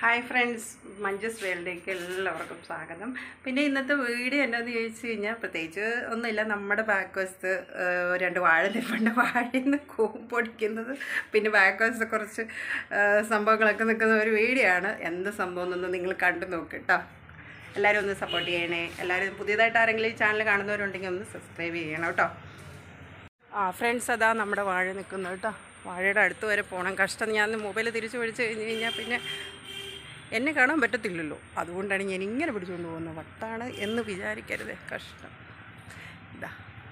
hi friends Manju's വേൾഡിലേക്ക് എല്ലാവർക്കും സ്വാഗതം പിന്നെ ഇന്നത്തെ വീഡിയോ എന്നാന്ന് ചോദിച്ചു കഴിഞ്ഞാൽ പ്രത്യേകിച്ച് ഒന്നുമില്ല നമ്മുടെ ബാക്ക് വശത്ത് ഏഹ്, രണ്ട് വാഴ നിൽപ്പുണ്ട് വാഴയിൽ നിന്ന് കൂമ്പൊടിക്കുന്നത് പിന്നെ ബാക്ക് വശത്ത് കുറച്ച് ഏഹ്, സംഭവങ്ങളൊക്കെ നിൽക്കുന്ന ഒരു വീഡിയോ ആണ് എന്ത് സംഭവം എന്നൊന്ന് നിങ്ങൾ കണ്ടു നോക്ക് കേട്ടോ എല്ലാവരും ഒന്ന് സപ്പോർട്ട് ചെയ്യണേ എല്ലാവരും പുതിയതായിട്ട് ആരെങ്കിലും ഈ ചാനൽ കാണുന്നവരുണ്ടെങ്കിൽ ഒന്ന് സബ്സ്ക്രൈബ് ചെയ്യണം കേട്ടോ ആ ഫ്രണ്ട്സ് അതാ നമ്മുടെ വാഴ നിൽക്കുന്നത് കേട്ടോ വാഴയുടെ അടുത്ത് വരെ പോകണം കഷ്ടം ഞാൻ മൊബൈൽ തിരിച്ചു പിടിച്ച് കഴിഞ്ഞ് കഴിഞ്ഞാൽ പിന്നെ എന്നെ കാണാൻ പറ്റത്തില്ലല്ലോ അതുകൊണ്ടാണ് ഞാൻ ഇങ്ങനെ പിടിച്ചുകൊണ്ട് പോകുന്നത് വട്ടാണ് എന്ന് വിചാരിക്കരുത് കഷ്ടം ഇതാ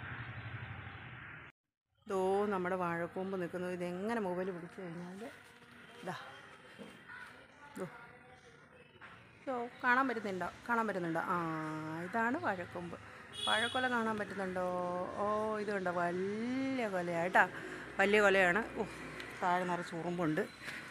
ഇതോ നമ്മുടെ വാഴക്കൂമ്പ് നിൽക്കുന്നത് ഇതെങ്ങനെ മൊബൈൽ പിടിച്ചു കഴിഞ്ഞാൽ ഇതാ ഇതോ ഇതോ കാണാൻ പറ്റുന്നുണ്ടോ കാണാൻ പറ്റുന്നുണ്ടോ ആ ഇതാണ് വാഴക്കൊമ്പ് വാഴക്കൊല കാണാൻ പറ്റുന്നുണ്ടോ ഓ ഇതുണ്ടോ വലിയ കൊലയാട്ടാ വലിയ കൊലയാണ് ഓ താഴെ നിറച്ച് ഉറുമ്പുണ്ട്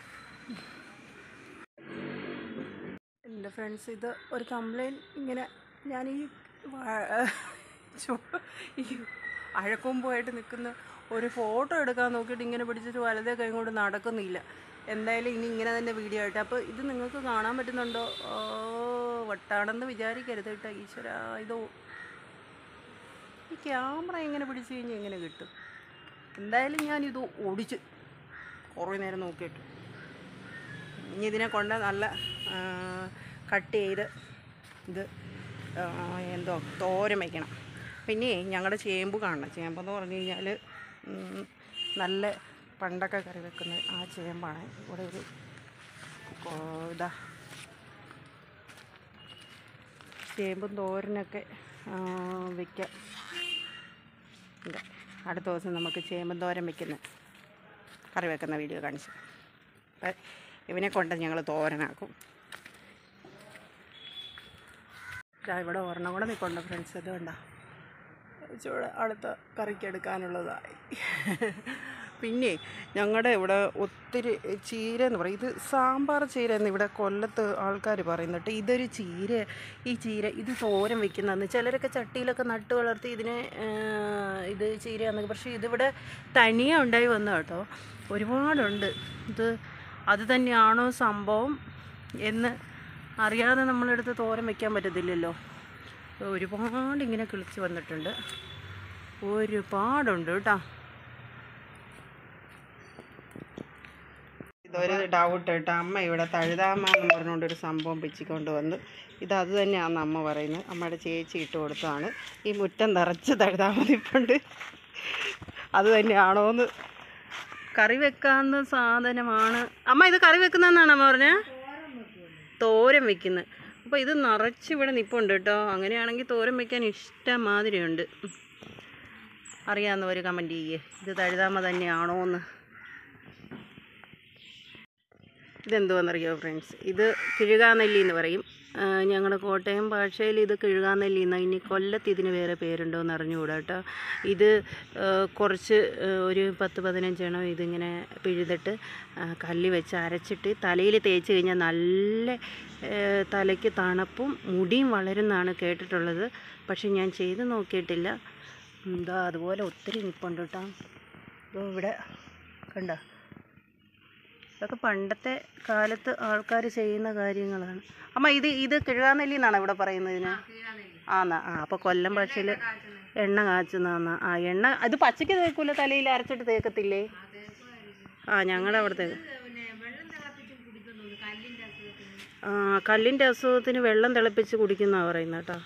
എൻ്റെ ഫ്രണ്ട്സ് ഇത് ഒരു കംപ്ലൈൻറ്റ് ഇങ്ങനെ ഞാൻ ഈ വാ- ചു- ഈ അഴക്കൊമ്പുമായിട്ട് നിൽക്കുന്ന ഒരു ഫോട്ടോ എടുക്കാൻ നോക്കിയിട്ട് ഇങ്ങനെ പിടിച്ചിട്ട് വലതേ കൈ കൊണ്ട് നടക്കുന്നില്ല എന്തായാലും ഇനി ഇങ്ങനെ തന്നെ വീഡിയോ ആയിട്ട് അപ്പോൾ ഇത് നിങ്ങൾക്ക് കാണാൻ പറ്റുന്നുണ്ടോ ഓ വട്ടാണെന്ന് വിചാരിക്കരുത് കേട്ടോ ഈശ്വര ഇത് ഈ ക്യാമറ എങ്ങനെ പിടിച്ച് കഴിഞ്ഞാൽ എങ്ങനെ കിട്ടും എന്തായാലും ഞാനിത് ഓടിച്ച് കുറേ നേരം നോക്കിയിട്ട് ഇനി ഇതിനെ കൊണ്ട് നല്ല ആ, കട്ട് ചെയ്ത് ഇത് ആ, എന്തോ തോരൻ വയ്ക്കണം പിന്നെ ഞങ്ങളുടെ ചേമ്പ് കാണണം ചേമ്പെന്ന് പറഞ്ഞു കഴിഞ്ഞാൽ ഉം, നല്ല പണ്ടൊക്കെ കറി വെക്കുന്ന ആ ചേമ്പാണ് ഇവിടെ ഒരു കോ- ഇതാ ചേമ്പും തോരനൊക്കെ ആ, വെക്കാം ഇതാ അടുത്ത ദിവസം നമുക്ക് ചേമ്പും തോരൻ വെക്കുന്ന കറി വെക്കുന്ന വീഡിയോ കാണിച്ചു അപ്പം ഇവനെ കൊണ്ട് ഞങ്ങൾ തോരനാക്കും ഇതാ ഇവിടെ ഒരെണ്ണം കൂടെ നിൽക്കുന്നുണ്ട് ഫ്രണ്ട്സ് ഇത് കണ്ടോ ചൂട് അടുത്ത കറിക്ക് എടുക്കാനുള്ളതായി പിന്നെ ഞങ്ങളുടെ ഇവിടെ ഒത്തിരി ചീര എന്ന് പറയും ഇത് സാമ്പാർ ചീര എന്ന് ഇവിടെ കൊല്ലത്ത് ആൾക്കാർ പറയുന്നുണ്ട് ഇതൊരു ചീര ഈ ചീര ഇത് തോരൻ വെക്കുന്നതെന്ന് ചിലരൊക്കെ ചട്ടിയിലൊക്കെ നട്ട് വളർത്തി ഇതിനെ ആ, ഇത് ചീരയാന്നൊക്കെ പക്ഷേ ഇതിവിടെ തനിയെ ഉണ്ടായി വന്ന കേട്ടോ ഒരുപാടുണ്ട് ഇത് അത് തന്നെയാണോ സംഭവം എന്ന് അറിയാതെ നമ്മളെടുത്ത് തോരൻ വെക്കാൻ പറ്റത്തില്ലല്ലോ ഒരുപാട് ഇങ്ങനെ കിളിച്ച് വന്നിട്ടുണ്ട് ഒരുപാടുണ്ട് കേട്ടോ ഇതൊരു ഡൗട്ട് കേട്ടോ അമ്മ ഇവിടെ തഴുതാമ എന്ന് പറഞ്ഞുകൊണ്ട് ഒരു സംഭവം പിച്ചിക്കൊണ്ട് വന്ന് ഇത് അത് തന്നെയാണെന്ന് അമ്മ പറയുന്നത് അമ്മയുടെ ചേച്ചി ഇട്ട് കൊടുത്തതാണ് ഈ മുറ്റം നിറച്ച് തഴുതാമ നിൽപ്പുണ്ട് അത് തന്നെയാണോ എന്ന് കറി വെക്കാവുന്ന സാധനമാണ് അമ്മ ഇത് കറി വെക്കുന്നതെന്നാണ് അമ്മ പറഞ്ഞത് തോരൻ വെക്കുന്നത് അപ്പോൾ ഇത് നിറച്ച് ഇവിടെ നിൽപ്പുണ്ട് കേട്ടോ അങ്ങനെയാണെങ്കിൽ തോരൻ വെക്കാൻ ഇഷ്ടമാതിരിയുണ്ട് അറിയാവുന്നവർ കമൻറ്റ് ചെയ്യേ ഇത് തഴുതാമ തന്നെയാണോ എന്ന് ഇതെന്തുവെന്നറിയോ ഫ്രണ്ട്സ് ഇത് കിഴുകാനെല്ലി എന്ന് പറയും ആ, ഞങ്ങളുടെ കോട്ടയം ഭാഷയിൽ ഇത് കിഴുകാനെല്ലി എന്ന് ഇനി കൊല്ലത്ത് ഇതിന് വേറെ പേരുണ്ടോ എന്ന് അറിഞ്ഞുകൂടാ കേട്ടോ ഇത് ആ, കുറച്ച് ആ, ഒരു പത്ത് പതിനഞ്ചെണ്ണം ഇതിങ്ങനെ പിഴുതിട്ട് ആ, കല്ലി വെച്ച് അരച്ചിട്ട് തലയിൽ തേച്ച് കഴിഞ്ഞാൽ നല്ല ആ, തലയ്ക്ക് തണുപ്പും മുടിയും വളരുന്നതാണ് കേട്ടിട്ടുള്ളത് പക്ഷെ ഞാൻ ചെയ്ത് നോക്കിയിട്ടില്ല എന്താ അതുപോലെ ഒത്തിരി നിൽപ്പുണ്ട് കേട്ടോ ഇതോ ഇവിടെ കണ്ടോ ഇതൊക്കെ പണ്ടത്തെ കാലത്ത് ആൾക്കാർ ചെയ്യുന്ന കാര്യങ്ങളാണ് അമ്മ ഇത് ഇത് കിഴുകാനെല്ലി എന്നാണ് ഇവിടെ പറയുന്നതിന് ആന്നാ ആ അപ്പോൾ കൊല്ലം ഭാഷയിൽ എണ്ണ കാച്ചുന്നാ ആ എണ്ണ അത് പച്ചയ്ക്ക് തേക്കൂല തലയിൽ അരച്ചിട്ട് തേക്കത്തില്ലേ ആ ഞങ്ങളുടെ അവിടുത്തെ ആ കല്ലിൻ്റെ അസുഖത്തിന് വെള്ളം തിളപ്പിച്ച് കുടിക്കുന്നതാണ് പറയുന്നത് കേട്ടോ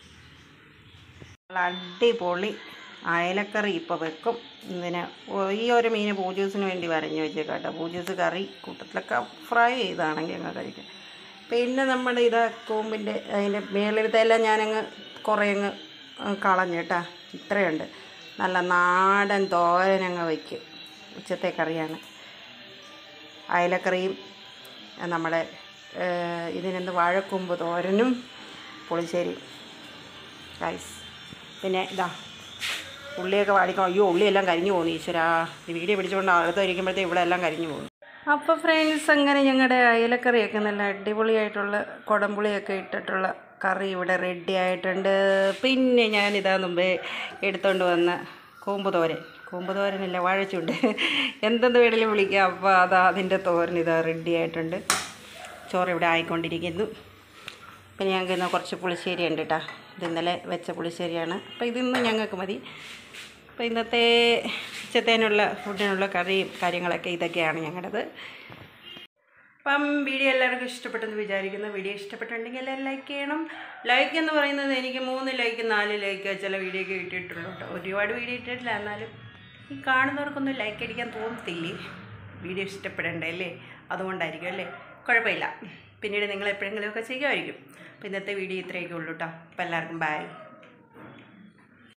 അടിപൊളി അയലക്കറി ഇപ്പോൾ വെക്കും ഇതിന് ഒ- ഈ ഒരു മീൻ പൂജൂസിന് വേണ്ടി വരഞ്ഞു വെച്ചേക്കാട്ടോ പൂജൂസ് കറി കൂട്ടത്തിലൊക്കെ ഫ്രൈ ചെയ്താണെങ്കിൽ അങ്ങ് കഴിക്കാം പിന്നെ നമ്മുടെ ഇത് കൂമ്പിൻ്റെ അതിൻ്റെ മേളിലത്തെ എല്ലാം ഞാനങ്ങ് കുറേ അങ്ങ് കളഞ്ഞു കേട്ടാ ഇത്രയുണ്ട് നല്ല നാടൻ തോരനങ്ങ് വയ്ക്കും ഉച്ചത്തെ കറിയാണ് അയലക്കറിയും ഏഹ് നമ്മുടെ ഏഹ് ഇതിനെന്ത് വാഴക്കൂമ്പ് തോരനും പുളിശ്ശേരി ഗൈസ് പിന്നെ ഇതാ ഉള്ളിയൊക്കെ വാടിക്കോ അയ്യോ ഉള്ളിയെല്ലാം കരിഞ്ഞു പോകുന്നു ഈശ്വരാ ഈ വീഡിയോ പിടിച്ചുകൊണ്ട് അകത്ത് ഇരിക്കുമ്പോഴത്തേ ഇവിടെ എല്ലാം കരിഞ്ഞു പോകുന്നു അപ്പോൾ ഫ്രണ്ട്സ് അങ്ങനെ ഞങ്ങളുടെ അയലക്കറിയൊക്കെ നല്ല അടിപൊളിയായിട്ടുള്ള കുടംപുളിയൊക്കെ ഇട്ടിട്ടുള്ള കറി ഇവിടെ റെഡി ആയിട്ടുണ്ട് പിന്നെ ഞാനിതാ മുമ്പേ എടുത്തുകൊണ്ട് വന്ന കൂമ്പ് തോരൻ കൂമ്പ് തോരനല്ല വാഴച്ചുണ്ട് എന്തെന്ന് വേണേലും വിളിക്കാം അപ്പോൾ അതാ അതിൻ്റെ തോരൻ ഇതാ റെഡി ആയിട്ടുണ്ട് ചോറ് ഇവിടെ ആയിക്കൊണ്ടിരിക്കുന്നു പിന്നെ ഞങ്ങൾക്ക് ഇന്ന് കുറച്ച് പുളിശ്ശേരി ഉണ്ട് കേട്ടോ ഇത് ഇന്നലെ വെച്ച പുളിശ്ശേരിയാണ് അപ്പോൾ ഇതിന്ന് ഞങ്ങൾക്ക് മതി അപ്പോൾ ഇന്നത്തെ ഉച്ചത്തേനുള്ള ഫുഡിനുള്ള കറിയും കാര്യങ്ങളൊക്കെ ഇതൊക്കെയാണ് ഞങ്ങളുടേത് അപ്പം വീഡിയോ എല്ലാവർക്കും ഇഷ്ടപ്പെട്ടെന്ന് വിചാരിക്കുന്നു വീഡിയോ ഇഷ്ടപ്പെട്ടിട്ടുണ്ടെങ്കിൽ എല്ലാവരും ലൈക്ക് ചെയ്യണം ലൈക്ക് എന്ന് പറയുന്നത് എനിക്ക് മൂന്ന് ലൈക്ക് നാല് ലൈക്ക് ചില വീഡിയോക്ക് കിട്ടിയിട്ടുള്ളൂ കേട്ടോ ഒരുപാട് വീഡിയോ ഇട്ടിട്ടില്ല എന്നാലും ഈ കാണുന്നവർക്കൊന്നും ലൈക്ക് അടിക്കാൻ തോന്നത്തില്ലേ വീഡിയോ ഇഷ്ടപ്പെടണ്ടേ അല്ലേ അതുകൊണ്ടായിരിക്കും അല്ലേ കുഴപ്പമില്ല പിന്നീട് നിങ്ങൾ എപ്പോഴെങ്കിലുമൊക്കെ ചെയ്യുമായിരിക്കും അപ്പോൾ ഇന്നത്തെ വീഡിയോ ഇത്രയൊക്കെ ഉള്ളൂ കേട്ടോ അപ്പോൾ എല്ലാവർക്കും ബൈ